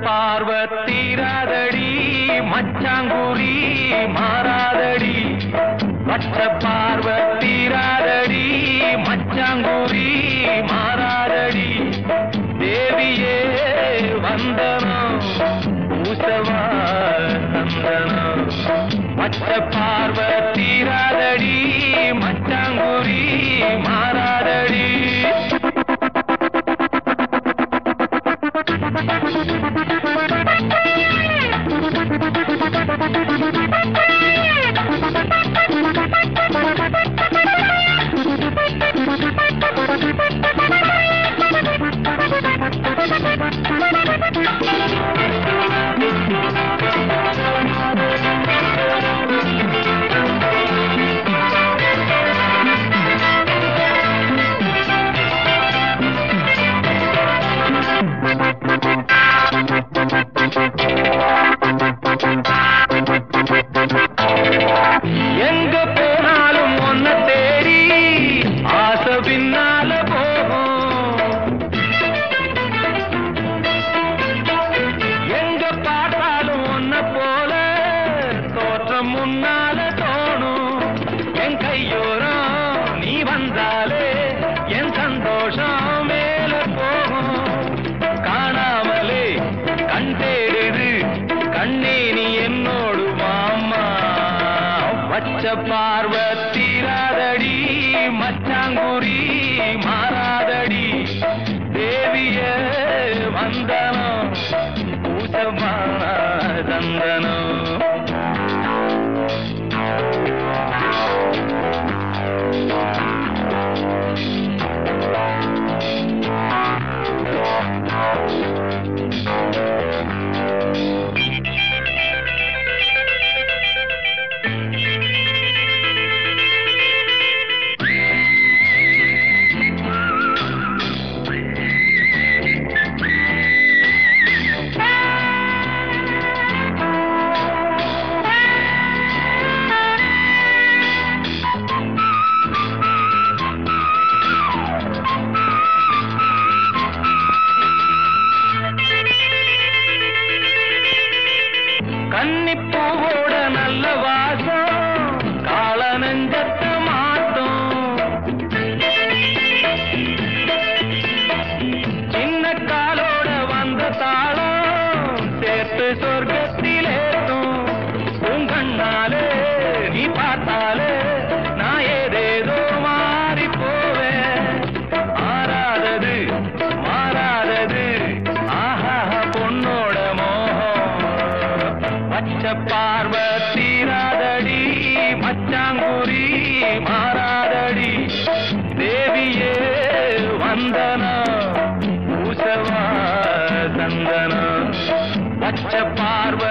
பார்வ தீராதடி மச்சாங்குரி மாறாதடி பச்ச பார்வ தீராதடி மச்சாங்குரி மாறாதடி தேவியே வந்தனம் பூசவா சந்தனம் பச்ச பார்வ தீராதடி மச்சாங்குரி மாறாதடி எங்க போனாலும் ஒன்ன தேடி ஆசை பின்னால போகும் எங்க பார்த்தாலும் ஒன்ன போல தோற்றம் முன்னால தோணும் என் கையோரம் நீ வந்தாலே என் சந்தோஷம் மேல போகும் காணாமலே கண் தேடுது கண்ணே நீ என்னோடு மாமா வச்ச பார்வ தீராதடி மச்சாங்குரி மாறாதடி தேவிய வந்தனம் பூசமான சந்தனம் கன்னிப்பூவோட நல்ல வாசம் கால நெஞ்சத்த மாட்டும் சின்ன காலோட வந்த தாளம் சேர்த்து சொர்க்கத்திலேத்தும் உங்கண்ணாலே நீ பார்த்தாலே நான் ஏதேதோ மாறி போவேன் மாறாதது மாறாதது ஆஹா பொண்ணோட மோகம் பச்ச பார்வ தீராதடி மச்சாங்குரி மாறாதடி தேவியே வந்தனா பூசவா சந்தனம் பச்ச பார்வ